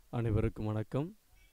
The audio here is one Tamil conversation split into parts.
அனைவருக்கும் வணக்கம்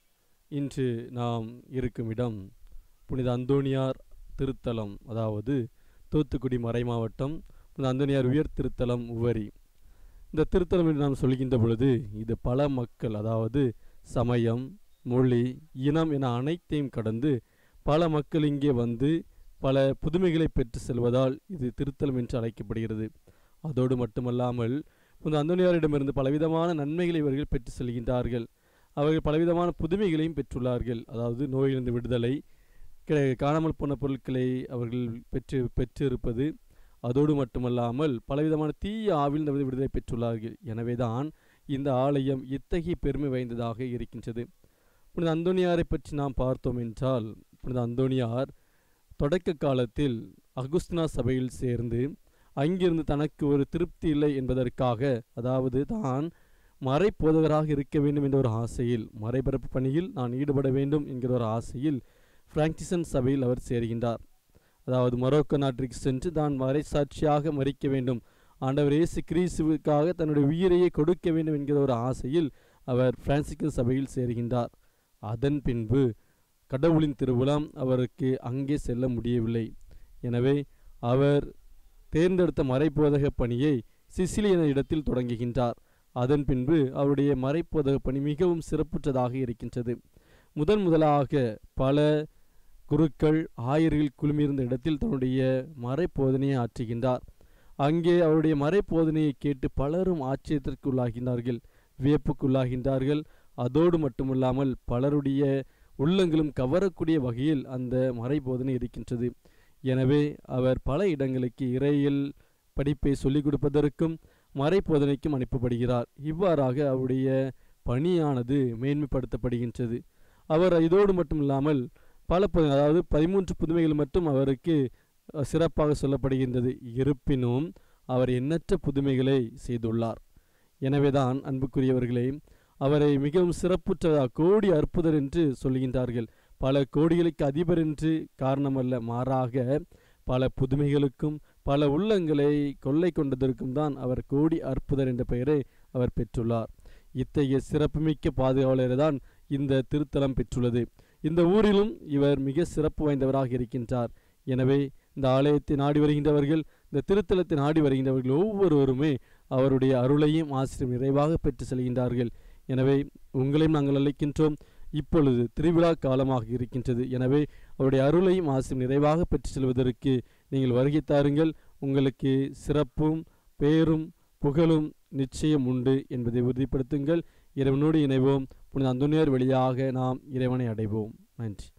இன்று நாம் இருக்கும் இடம் புனித அந்தோணியார் திருத்தலம் அதாவது தூத்துக்குடி மறைமாவட்டம் புனித அந்தோணியார் உயர் திருத்தலம் உவரி இந்த திருத்தலம் என்று நாம் சொல்கின்ற பொழுது இது பல மக்கள் அதாவது சமயம் மொழி இனம் என அனைத்தையும் கடந்து பல மக்கள் இங்கே வந்து பல புதுமைகளை பெற்று செல்வதால் இது திருத்தலம் என்று அழைக்கப்படுகிறது அதோடு மட்டுமல்லாமல் புனித அந்தோணியாரிடமிருந்து பலவிதமான நன்மைகளை இவர்கள் பெற்று செல்கின்றார்கள் அவர்கள் பலவிதமான புதுமைகளையும் பெற்றுள்ளார்கள் அதாவது நோயிலிருந்து விடுதலை கிடை- காணாமல் போன பொருட்களை அவர்கள் பெற்று பெற்றிருப்பது அதோடு மட்டுமல்லாமல் பலவிதமான தீய ஆவிலிருந்து விடுதலை பெற்றுள்ளார்கள் எனவேதான் இந்த ஆலயம் இத்தகைய பெருமை வாய்ந்ததாக இருக்கின்றது புனித அந்தோணியாரை பற்றி நாம் பார்த்தோம் என்றால் புனித அந்தோணியார் தொடக்க காலத்தில் அகுஸ்தினா சபையில் சேர்ந்து அங்கிருந்து தனக்கு ஒரு திருப்தி இல்லை என்பதற்காக அதாவது தான் மறைப்போதகராக இருக்க வேண்டும் என்ற ஒரு ஆசையில் மறைபரப்பு பணியில் நான் ஈடுபட வேண்டும் என்கிற ஒரு ஆசையில் பிராங்டிசன் சபையில் அவர் சேர்கின்றார் அதாவது மொரோக்கோ நாட்டிற்கு சென்று தான் மறைசாட்சியாக மறிக்க வேண்டும் ஆண்டவர் இயேசு கிறிஸ்துவுக்காக தன்னுடைய உயிரையே கொடுக்க வேண்டும் என்கிற ஒரு ஆசையில் அவர் பிரான்சிக்கன் சபையில் சேர்கின்றார் அதன் பின்பு கடவுளின் திருவிழாம் அவருக்கு அங்கே செல்ல முடியவில்லை எனவே அவர் தேர்ந்தெடுத்த மறைப்போதக பணியை சிசிலி என இடத்தில் தொடங்குகின்றார் அதன் பின்பு அவருடைய மறைப்போதக பணி மிகவும் சிறப்புற்றதாக இருக்கின்றது முதன் முதலாக பல குருக்கள் ஆயர்கள் குழுமியிருந்த இடத்தில் தன்னுடைய மறைப்போதனையை ஆற்றுகின்றார் அங்கே அவருடைய மறைப்போதனையை கேட்டு பலரும் ஆச்சரியத்திற்கு உள்ளாகினார்கள் வியப்புக்குள்ளாகின்றார்கள் அதோடு மட்டுமல்லாமல் பலருடைய உள்ளங்களும் கவரக்கூடிய வகையில் அந்த மறைபோதனை இருக்கின்றது எனவே அவர் பல இடங்களுக்கு இறையியல் படிப்பை சொல்லிக் கொடுப்பதற்கும் மறைபோதனைக்கும் அனுப்பப்படுகிறார் இவ்வாறாக அவருடைய பணியானது மேன்மைப்படுத்தப்படுகின்றது அவர் இதோடு மட்டும் இல்லாமல் பல பு- அதாவது பதிமூன்று புதுமைகள் மட்டும் அவருக்கு அஹ், சிறப்பாக சொல்லப்படுகின்றது இருப்பினும் அவர் எண்ணற்ற புதுமைகளை செய்துள்ளார் எனவேதான் அன்புக்குரியவர்களே அவரை மிகவும் சிறப்புற்றதாக கோடி அற்புதர் என்று சொல்கின்றார்கள் பல கோடிகளுக்கு அதிபர் என்று காரணமல்ல மாறாக பல புதுமைகளுக்கும் பல உள்ளங்களை கொள்ளை கொண்டதற்கும் தான் அவர் கோடி அற்புதர் என்ற பெயரை அவர் பெற்றுள்ளார் இத்தகைய சிறப்புமிக்க பாதுகாவலரை தான் இந்த திருத்தலம் பெற்றுள்ளது இந்த ஊரிலும் இவர் மிக சிறப்பு வாய்ந்தவராக இருக்கின்றார் எனவே இந்த ஆலயத்தை நாடி வருகின்றவர்கள் இந்த திருத்தலத்தை நாடி வருகின்றவர்கள் ஒவ்வொருவருமே அவருடைய அருளையும் ஆசிரியம் நிறைவாக பெற்று செல்கின்றார்கள் எனவே உங்களையும் நாங்கள் அழைக்கின்றோம் இப்பொழுது திருவிழா காலமாக இருக்கின்றது எனவே அவருடைய அருளையும் ஆசிரியம் நிறைவாக பெற்று செல்வதற்கு நீங்கள் வருகை தாருங்கள் உங்களுக்கு சிறப்பும் பேரும் புகழும் நிச்சயம் உண்டு என்பதை உறுதிப்படுத்துங்கள் இறைவனோடு இணைவோம் புனித அந்தோனியார் வழியாக நாம் இறைவனை அடைவோம் நன்றி